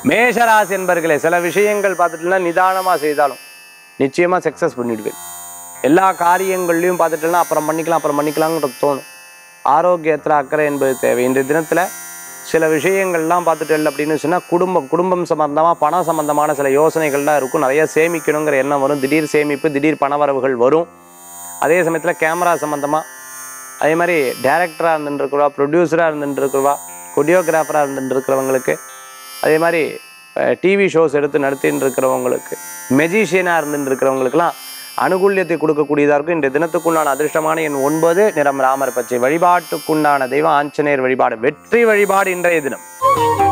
மேஷராசி என்பர்களே சில விஷயங்கள் பார்த்துட்டுனா நிதானமாக செய்தாலும் நிச்சயமாக சக்ஸஸ் பண்ணிடுவேன் எல்லா காரியங்கள்லையும் பார்த்துட்டுனா அப்புறம் பண்ணிக்கலாம் அப்புறம் பண்ணிக்கலாம்ன்றது தோணும் ஆரோக்கியத்தில் அக்கறை என்பது தேவை இந்த தினத்தில் சில விஷயங்கள்லாம் பார்த்துட்டு அப்படின்னு சொன்னால் குடும்பம் குடும்பம் சம்பந்தமாக பணம் சம்பந்தமான சில யோசனைகள்லாம் இருக்கும் நிறைய சேமிக்கணுங்கிற எண்ணம் வரும் திடீர் சேமிப்பு திடீர் பணவரவுகள் வரும் அதே சமயத்தில் கேமரா சம்மந்தமாக அதே மாதிரி டேரக்டராக இருந்துட்டுருக்குறவா ப்ரொடியூசராக இருந்துட்டுருக்குறவா கொடியோகிராஃபராக இருந்துட்டுருக்கிறவங்களுக்கு அதே மாதிரி டிவி ஷோஸ் எடுத்து நடத்தின்னு இருக்கிறவங்களுக்கு மெஜிஷியனாக இருந்துட்டு இருக்கிறவங்களுக்குலாம் அனுகூல்யத்தை கொடுக்கக்கூடியதாக இருக்கும் இந்த தினத்துக்குண்டான அதிர்ஷ்டமான எண் ஒன்பது நிறம் ராமர் பச்சை வழிபாட்டுக்குண்டான தெய்வம் ஆஞ்சநேயர் வழிபாடு வெற்றி வழிபாடு இன்றைய தினம்